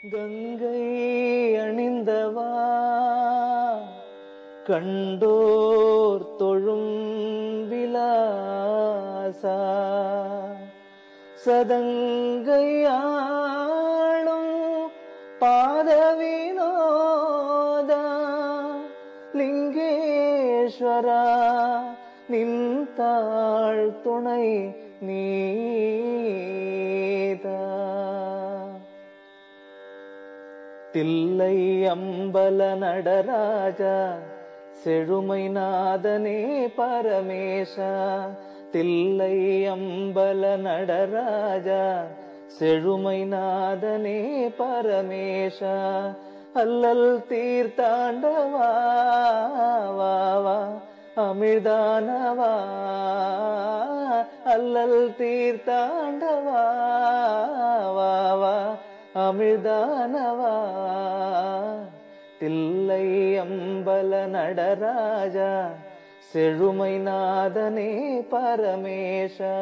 கங்கை அணிந்தவா கண்டோர் தொழும் விலாசா சதங்கையாளும் பாதவினோதா லிங்கேஸ்வரா நின்றாள் துணை நீதா தில்லை அம்பல நடராஜா செழுமை நாதனே பரமேஷா தில்லை அம்பல நடராஜா செழுமை நாதனே பரமேஷா அல்லல் தீர்த்தாண்டவா வா வா அமிர்தானவா அல்லல் தீர்த்தாண்டவா வா வா அமிர்தானவா தில்லை அம்பல நடராஜா செழுமை நாதனே பரமேஷா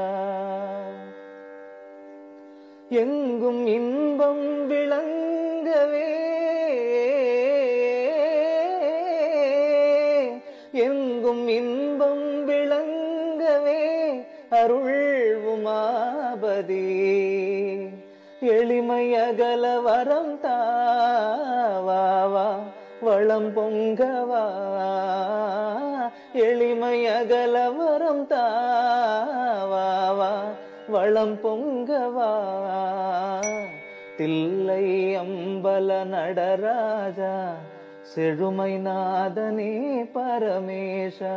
எங்கும் இன்பம் விளங்கவே எங்கும் இன்பம் விளங்கவே அருள் உமாபதி எளிமை அகல வரம் தாவா வளம் பொங்கவா எளிமை அகல வரம் தாவா வளம் பொங்கவா தில்லை அம்பல நடராஜா செழுமை நாதனே பரமேஷா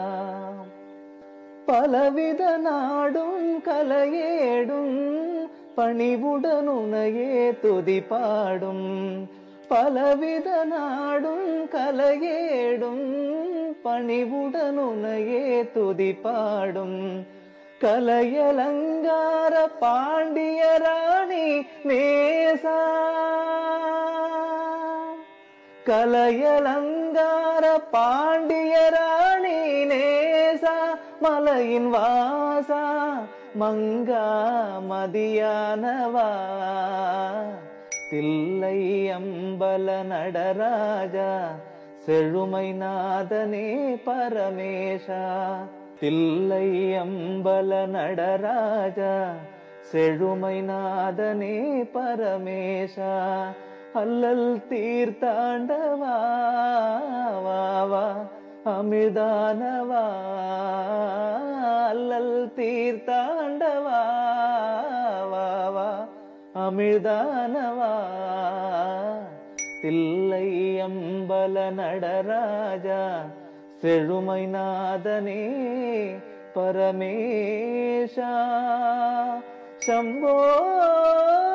பலவித நாடும் கலையேடும் பணிவுடனுனையே துதி பாடும் பலவித நாடும் கலையேடும் பணிவுடனுனையே துதி பாடும் கலையலங்கார பாண்டிய ராணி நேசா கலையலங்கார பாண்டிய ராணி நேசா மலையின் வாசா மங்கா மதியானவா தில்லை அம்பல நடராஜா செழுமை நாதனே பரமேஷா தில்லை அம்பல நடராஜா செழுமை நாதனே பரமேஷா அல்லல் தீர்த்தாண்டவா வா வா அமிர்தானவா அல்லல் தீர்த்தாண்டவா வா வா அமிர்தானவா தில்லை அம்பல நடராஜா செழுமை நாதனே பரமேஷா சம்போ